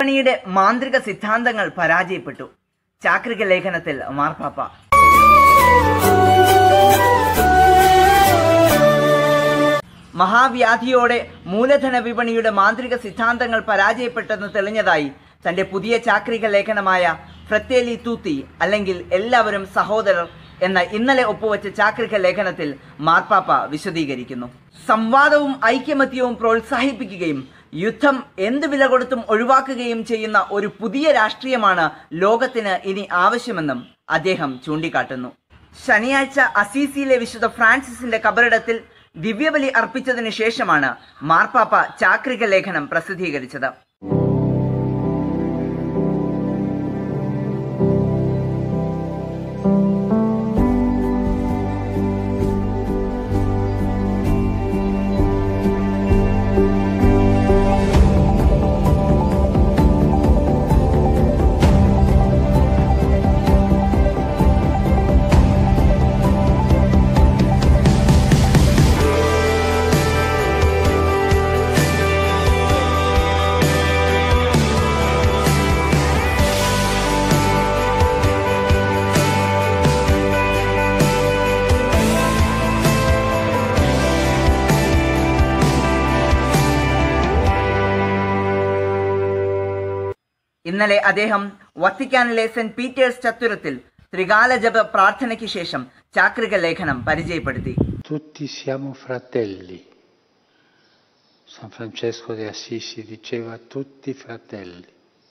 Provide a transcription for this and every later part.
വിപണിയുടെ മാന്ത്രിക സിദ്ധാന്തങ്ങൾ പരാജയപ്പെട്ടു ചാക്രിക ലേഖനത്തിൽ മാർപ്പാപ്പ മഹാവ്യാധിയോടെ മൂലധന വിപണിയുടെ മാന്ത്രിക സിദ്ധാന്തങ്ങൾ പരാജയപ്പെട്ടെന്ന് തെളിഞ്ഞതായി തന്റെ പുതിയ ചാക്രിക ലേഖനമായ ഫ്രത്തേലി തൂത്തി അല്ലെങ്കിൽ എല്ലാവരും സഹോദരർ എന്ന ഇന്നലെ ഒപ്പുവെച്ച ചാക്രിക ലേഖനത്തിൽ മാർപ്പാപ്പ വിശദീകരിക്കുന്നു സംവാദവും ഐക്യമത്യവും പ്രോത്സാഹിപ്പിക്കുകയും യുദ്ധം എന്ത് വില കൊടുത്തും ഒഴിവാക്കുകയും ചെയ്യുന്ന ഒരു പുതിയ രാഷ്ട്രീയമാണ് ലോകത്തിന് ഇനി ആവശ്യമെന്നും അദ്ദേഹം ചൂണ്ടിക്കാട്ടുന്നു ശനിയാഴ്ച അസീസിയിലെ വിശുദ്ധ ഫ്രാൻസിസിന്റെ കബറിടത്തിൽ ദിവ്യബലി അർപ്പിച്ചതിന് ശേഷമാണ് മാർപ്പാപ്പ ചാക്രിക ലേഖനം പ്രസിദ്ധീകരിച്ചത് ഇന്നലെ അദ്ദേഹം വത്തിക്കാനിലെ സെന്റ് പീറ്റേഴ്സ് ചത്തുരത്തിൽ ത്രികാല ജപ പ്രാർത്ഥനയ്ക്ക് ശേഷം ചാക്രിക ലേഖനം പരിചയപ്പെടുത്തി Tutti siamo fratelli. San Francesco de Assisi diceva tutti fratelli.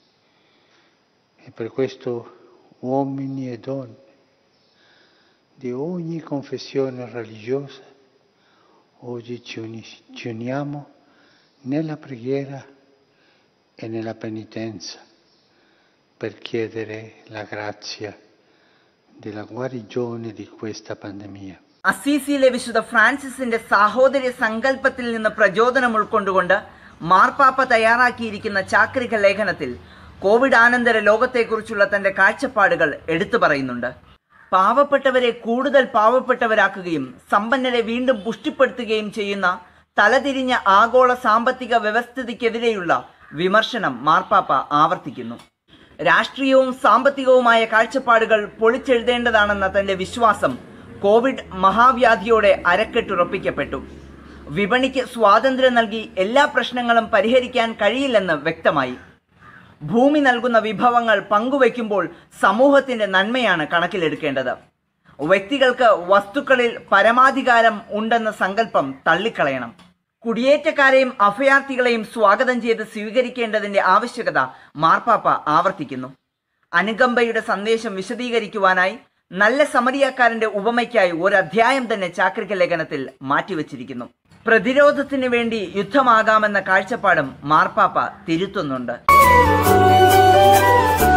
E per questo uomini e donne di ogni confessione religiosa oggi ci, uni- ci uniamo nella preghiera e nella penitenza per chiedere la grazia della guarigione di questa pandemia. അസീസിയിലെ വിശുദ്ധ ഫ്രാൻസിസിന്റെ സാഹോദര്യ സങ്കല്പത്തിൽ നിന്ന് പ്രചോദനം ഉൾക്കൊണ്ടുകൊണ്ട് മാർപ്പാപ്പ തയ്യാറാക്കിയിരിക്കുന്ന ചാക്രിക ലേഖനത്തിൽ Covid ആനന്തര ലോകത്തെക്കുറിച്ചുള്ള തന്റെ കാഴ്ചപ്പാടുകൾ എടുത്തു പറയുന്നുണ്ട് പാവപ്പെട്ടവരെ കൂടുതൽ പാവപ്പെട്ടവരാക്കുകയും സമ്പന്നരെ വീണ്ടും പുഷ്ടിപ്പെടുത്തുകയും ചെയ്യുന്ന തലതിരിഞ്ഞ ആഗോള സാമ്പത്തിക വ്യവസ്ഥിതിക്കെതിരെയുള്ള വിമർശനം മാർപ്പാപ്പ ആവർത്തിക്കുന്നു രാഷ്ട്രീയവും സാമ്പത്തികവുമായ കാഴ്ചപ്പാടുകൾ പൊളിച്ചെഴുതേണ്ടതാണെന്ന തന്റെ വിശ്വാസം കോവിഡ് മഹാവ്യാധിയോടെ അരക്കെട്ടുറപ്പിക്കപ്പെട്ടു വിപണിക്ക് സ്വാതന്ത്ര്യം നൽകി എല്ലാ പ്രശ്നങ്ങളും പരിഹരിക്കാൻ കഴിയില്ലെന്ന് വ്യക്തമായി ഭൂമി നൽകുന്ന വിഭവങ്ങൾ പങ്കുവയ്ക്കുമ്പോൾ സമൂഹത്തിന്റെ നന്മയാണ് കണക്കിലെടുക്കേണ്ടത് വ്യക്തികൾക്ക് വസ്തുക്കളിൽ പരമാധികാരം ഉണ്ടെന്ന സങ്കല്പം തള്ളിക്കളയണം കുടിയേറ്റക്കാരെയും അഭയാർത്ഥികളെയും സ്വാഗതം ചെയ്ത് സ്വീകരിക്കേണ്ടതിന്റെ ആവശ്യകത മാർപ്പാപ്പ ആവർത്തിക്കുന്നു അനുകമ്പയുടെ സന്ദേശം വിശദീകരിക്കുവാനായി നല്ല സമരിയാക്കാരന്റെ ഉപമയ്ക്കായി ഒരു അധ്യായം തന്നെ ചാക്രിക ലേഖനത്തിൽ മാറ്റിവെച്ചിരിക്കുന്നു പ്രതിരോധത്തിന് വേണ്ടി യുദ്ധമാകാമെന്ന കാഴ്ചപ്പാടും മാർപ്പാപ്പ തിരുത്തുന്നുണ്ട്